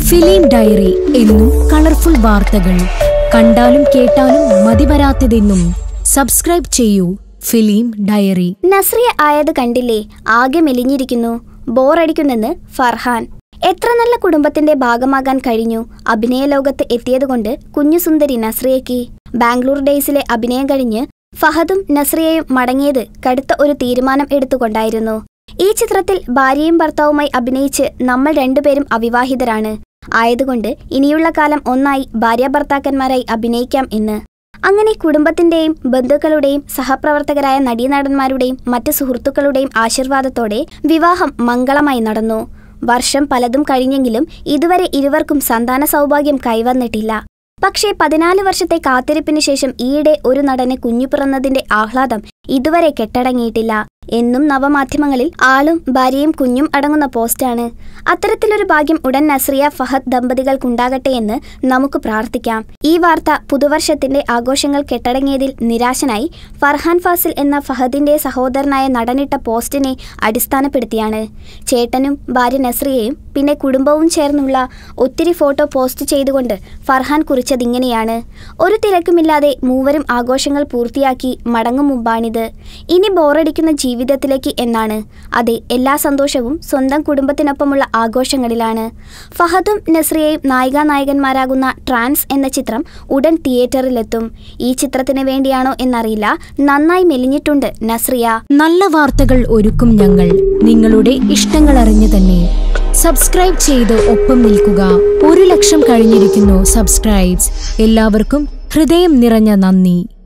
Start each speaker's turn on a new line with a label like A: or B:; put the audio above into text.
A: film diary എന്നും colourful വാർത്തകൾ കണ്ടാലും കേട്ടാലും മതിവരാത്തതെന്നും സബ്സ്ക്രൈബ് ചെയ്യൂ ഫിലിം ഡയറി
B: നസ്രിയ ആയത് കണ്ടില്ലേ ആകെ മെലിഞ്ഞിരിക്കുന്നു ബോറടിക്കുന്നെന്ന് ഫർഹാൻ എത്ര നല്ല കുടുംബത്തിന്റെ ഭാഗമാകാൻ കഴിഞ്ഞു അഭിനയ ലോകത്ത് എത്തിയതുകൊണ്ട് കുഞ്ഞു സുന്ദരി നസ്രിയയ്ക്ക് ബാംഗ്ലൂർ ഡേയ്സിലെ അഭിനയം കഴിഞ്ഞ് ഫഹദും നസ്രിയയും മടങ്ങിയത് കടുത്ത ഒരു തീരുമാനം എടുത്തുകൊണ്ടായിരുന്നു ഈ ചിത്രത്തിൽ ഭാര്യയും ഭർത്താവുമായി അഭിനയിച്ച് നമ്മൾ രണ്ടുപേരും അവിവാഹിതരാണ് ആയതുകൊണ്ട് ഇനിയുള്ള കാലം ഒന്നായി ഭാര്യാഭർത്താക്കന്മാരായി അഭിനയിക്കാം എന്ന് അങ്ങനെ കുടുംബത്തിന്റെയും ബന്ധുക്കളുടെയും സഹപ്രവർത്തകരായ നടീനടന്മാരുടെയും മറ്റ് സുഹൃത്തുക്കളുടെയും ആശീർവാദത്തോടെ വിവാഹം മംഗളമായി നടന്നു വർഷം പലതും കഴിഞ്ഞെങ്കിലും ഇതുവരെ ഇരുവർക്കും സന്താന സൗഭാഗ്യം കൈവന്നിട്ടില്ല പക്ഷേ പതിനാല് വർഷത്തെ കാത്തിരിപ്പിന് ശേഷം ഈയിടെ ഒരു നടന് കുഞ്ഞു പിറന്നതിന്റെ ആഹ്ലാദം ഇതുവരെ കെട്ടടങ്ങിയിട്ടില്ല എന്നും നവമാധ്യമങ്ങളിൽ ആളും ഭാര്യയും കുഞ്ഞും അടങ്ങുന്ന പോസ്റ്റാണ് അത്തരത്തിലൊരു ഭാഗ്യം ഉടൻ നസ്രിയ ഫഹദ് ദമ്പതികൾക്കുണ്ടാകട്ടെ എന്ന് നമുക്ക് പ്രാർത്ഥിക്കാം ഈ വാർത്ത പുതുവർഷത്തിന്റെ ആഘോഷങ്ങൾ കെട്ടടങ്ങിയതിൽ നിരാശനായി ഫർഹാൻ ഫാസിൽ എന്ന ഫഹദിന്റെ സഹോദരനായ നടനിട്ട പോസ്റ്റിനെ അടിസ്ഥാനപ്പെടുത്തിയാണ് ചേട്ടനും ഭാര്യ നസ്രിയയും പിന്നെ കുടുംബവും ചേർന്നുള്ള ഒത്തിരി ഫോട്ടോ പോസ്റ്റ് ചെയ്തുകൊണ്ട് ഫർഹാൻ കുറിച്ചതിങ്ങനെയാണ് ഒരു തിരക്കുമില്ലാതെ മൂവരും ആഘോഷങ്ങൾ പൂർത്തിയാക്കി മടങ്ങും മുമ്പാണിത് ഇനി ബോറടിക്കുന്ന ജീവിതത്തിലേക്ക് എന്നാണ് അതെ എല്ലാ സന്തോഷവും സ്വന്തം കുടുംബത്തിനൊപ്പമുള്ള ആഘോഷങ്ങളിലാണ് ഫഹദും നസ്രിയയും നായികാ നായകന്മാരാകുന്ന ട്രാൻസ് എന്ന ചിത്രം ഉടൻ തിയേറ്ററിലെത്തും ഈ ചിത്രത്തിന് വേണ്ടിയാണോ എന്നറിയില്ല നന്നായി മെലിഞ്ഞിട്ടുണ്ട് നസ്രിയ
A: നല്ല വാർത്തകൾ ഒരുക്കും ഞങ്ങൾ നിങ്ങളുടെ ഇഷ്ടങ്ങൾ അറിഞ്ഞു തന്നെ സബ്സ്ക്രൈബ് ചെയ്ത് ഒപ്പം നിൽക്കുക ഒരു ലക്ഷം കഴിഞ്ഞിരിക്കുന്നു സബ്സ്ക്രൈബ്സ് എല്ലാവർക്കും ഹൃദയം നിറഞ്ഞ നന്ദി